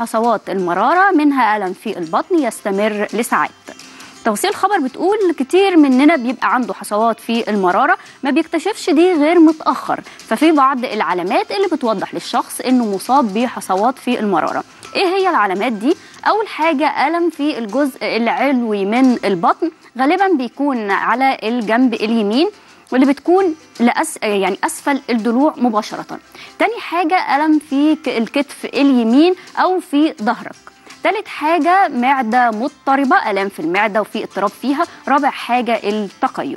حصوات المرارة منها ألم في البطن يستمر لساعات توصيل الخبر بتقول كتير مننا بيبقى عنده حصوات في المرارة ما بيكتشفش دي غير متأخر ففي بعض العلامات اللي بتوضح للشخص انه مصاب بحصوات في المرارة ايه هي العلامات دي اول حاجة ألم في الجزء العلوي من البطن غالبا بيكون على الجنب اليمين واللي بتكون لأس يعني اسفل الضلوع مباشره تاني حاجه الم في الكتف اليمين او في ظهرك تالت حاجة معدة مضطربة ألام في المعدة وفي اضطراب فيها رابع حاجة التقيؤ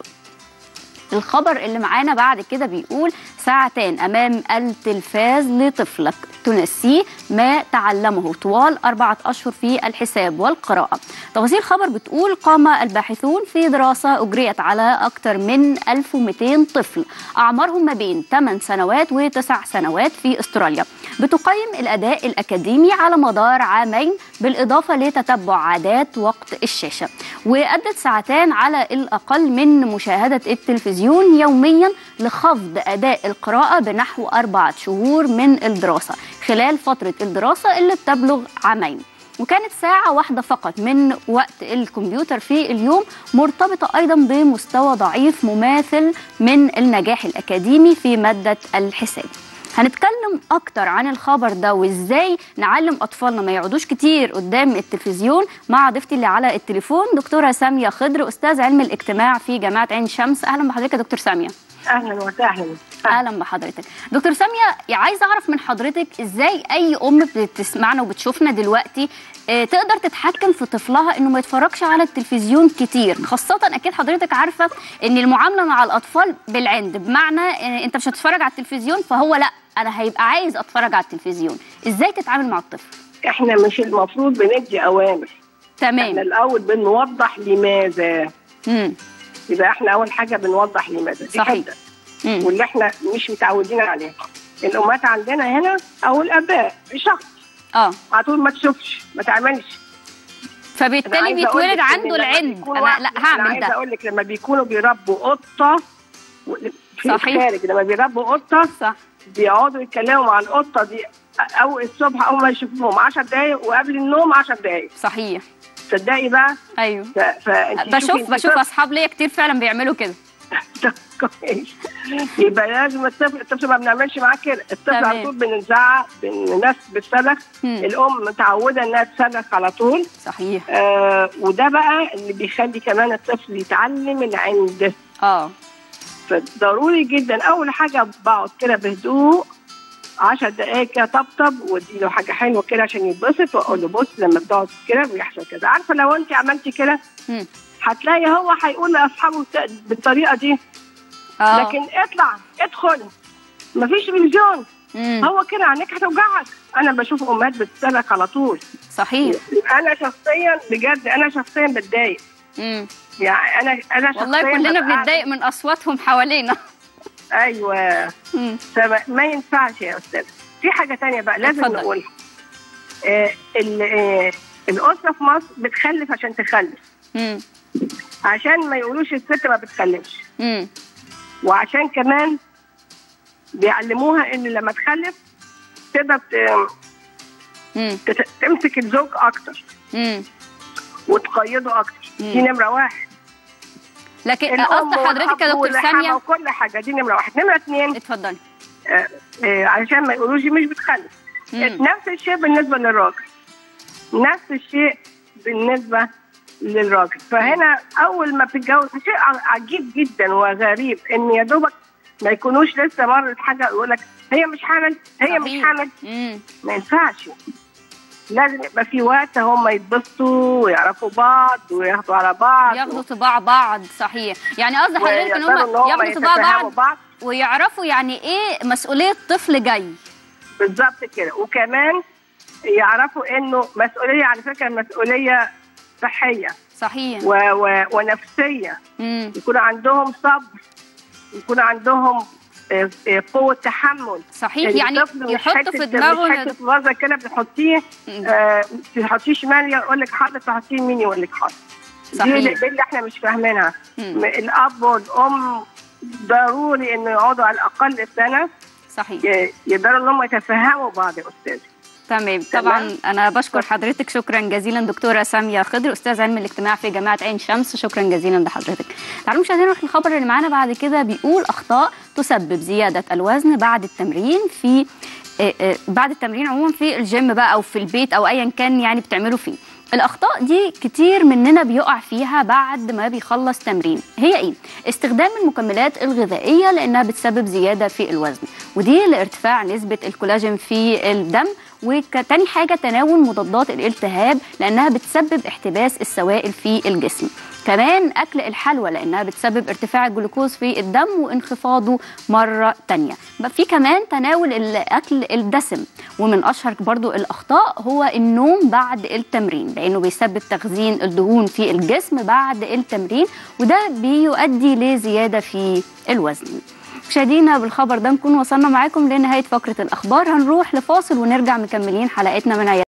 الخبر اللي معانا بعد كده بيقول ساعتان أمام التلفاز لطفلك تنسيه ما تعلمه طوال أربعة أشهر في الحساب والقراءة تفاصيل الخبر بتقول قام الباحثون في دراسة أجريت على أكثر من 1200 طفل أعمارهم ما بين 8 سنوات و9 سنوات في أستراليا بتقيم الأداء الأكاديمي على مدار عامين بالإضافة لتتبع عادات وقت الشاشة وأدت ساعتان على الأقل من مشاهدة التلفزيون يوميا لخفض أداء القراءة بنحو أربعة شهور من الدراسة خلال فترة الدراسة اللي بتبلغ عامين وكانت ساعة واحدة فقط من وقت الكمبيوتر في اليوم مرتبطة أيضا بمستوى ضعيف مماثل من النجاح الأكاديمي في مادة الحساب هنتكلم اكتر عن الخبر ده وازاي نعلم اطفالنا ما يقعدوش كتير قدام التلفزيون مع ضيفتي اللي على التليفون دكتوره ساميه خضر استاذ علم الاجتماع في جامعه عين شمس اهلا بحضرتك يا دكتور ساميه اهلا وسهلا اهلا بحضرتك دكتور ساميه عايزه اعرف من حضرتك ازاي اي ام بتسمعنا وبتشوفنا دلوقتي آه، تقدر تتحكم في طفلها انه ما يتفرجش على التلفزيون كتير خاصه اكيد حضرتك عارفه ان المعامله مع الاطفال بالعند بمعنى آه، انت مش هتتفرج على التلفزيون فهو لا انا هيبقى عايز اتفرج على التلفزيون ازاي تتعامل مع الطفل احنا مش المفروض بندي اوامر احنا تمام الاول بنوضح لماذا امم يبقى احنا اول حاجه بنوضح لماذا دي صحيح. حته امم واللي احنا مش متعودين عليها الامهات عندنا هنا او الاباء شخص اه على طول ما تشوفش ما تعملش أنا فبالتالي عايزة أقول بيتولد لك إن عنده لما العند بيكون انا واحد- لا انا هعمل عايزه ده اقول لك لما بيكونوا بيربوا قطه و- في صحيح. الخارج لما بيربوا قطه صح بيقعدوا يتكلموا مع القطه دي او الصبح اول ما يشوفوهم 10 دقائق وقبل النوم 10 دقائق صحيح تصدقي بقى ايوه ف... فانت بشوف شوفي بشوف اصحاب ليا كتير فعلا بيعملوا كده كويس يبقى لازم الطفل الطفل ما بنعملش معاه كده الطفل تمام. على طول بنزعق الناس بتصرخ مم. الام متعوده انها تصرخ على طول صحيح آه وده بقى اللي بيخلي كمان الطفل يتعلم العند اه فضروري جدا اول حاجه بقعد كده بهدوء 10 دقائق كده طبطب وادي له حاجه حلوه كده عشان يتبسط واقول له بص لما بتقعد كده بيحصل كذا عارفه لو انت عملتي كده مم. هتلاقي هو هيقول لاصحابه بت- بالطريقه دي اه لكن اطلع ادخل مفيش تلفزيون مم. هو كده عينيك هتوجعك انا بشوف امهات بتصرخ على طول صحيح انا شخصيا بجد انا شخصيا بتضايق مم. يعني انا انا شخصيا والله كلنا ببقى بنتضايق من اصواتهم حوالينا قاعدة- ايوه مم. فما ينفعش يا استاذ في حاجه تانية بقى لازم اتفضل. نقولها آه ال- آه الاسره في مصر بتخلف عشان تخلف مم. عشان ما يقولوش الست ما بتخلفش مم. وعشان كمان بيعلموها ان لما تخلف تقدر ت- مم. تت- تمسك الزوج اكتر مم. وتقيده اكتر دي مم. نمره واحد لكن الأم قصد حضرتك يا والأب دكتور واللحمة ساميه وكل حاجه دي نمره واحد نمره اثنين اتفضلي آه آه علشان ما يقولوش دي مش بتخلف مم. نفس الشيء بالنسبه للراجل نفس الشيء بالنسبه للراجل فهنا اول ما بتتجوز شيء ع- عجيب جدا وغريب ان يا دوبك ما يكونوش لسه مرت حاجه يقول لك هي مش حامل هي مش صحيح. حامل مم. ما ينفعش لازم يبقى في وقت هم يتبسطوا ويعرفوا بعض وياخدوا على بعض ياخدوا طباع بعض صحيح يعني قصد حضرتك ان ويقدروا هم إن هم ياخدوا طباع يتفهموا بعض بعض ويعرفوا يعني ايه مسؤوليه طفل جاي بالظبط كده وكمان يعرفوا انه مسؤوليه على فكره مسؤوليه صحيه صحيح و و ونفسيه مم. يكون عندهم صبر يكون عندهم آه، آه، قوه تحمل صحيح يعني الطفل مش يحطوا حتة- في مش دماغه حته فازه كده بتحطيه مم. آه، تحطيه شمال يقول لك حاضر تحطيه يمين يقول لك حاضر دي صحيح. اللي دي اللي احنا مش فاهمينها مم. م- الاب والام ضروري انه يقعدوا على الاقل سنه صحيح ي- يقدروا ان هم يتفهموا بعض يا استاذ تمام تمام. طبعا انا بشكر حضرتك شكرا جزيلا دكتوره ساميه خضر استاذ علم الاجتماع في جامعه عين شمس شكرا جزيلا لحضرتك تعالوا مشاهدينا نروح للخبر اللي معانا بعد كده بيقول اخطاء تسبب زياده الوزن بعد التمرين في آه، آه، بعد التمرين عموما في الجيم بقى او في البيت او ايا كان يعني بتعملوا فيه الاخطاء دي كتير مننا بيقع فيها بعد ما بيخلص تمرين هي ايه استخدام المكملات الغذائيه لانها بتسبب زياده في الوزن ودي لارتفاع نسبه الكولاجين في الدم وتاني حاجه تناول مضادات الالتهاب لانها بتسبب احتباس السوائل في الجسم كمان اكل الحلوى لانها بتسبب ارتفاع الجلوكوز في الدم وانخفاضه مره تانية بقى في كمان تناول الاكل الدسم ومن اشهر برضو الاخطاء هو النوم بعد التمرين لانه بيسبب تخزين الدهون في الجسم بعد التمرين وده بيؤدي لزياده في الوزن مشاهدينا بالخبر ده نكون وصلنا معاكم لنهايه فقره الاخبار هنروح لفاصل ونرجع مكملين حلقتنا من عيادة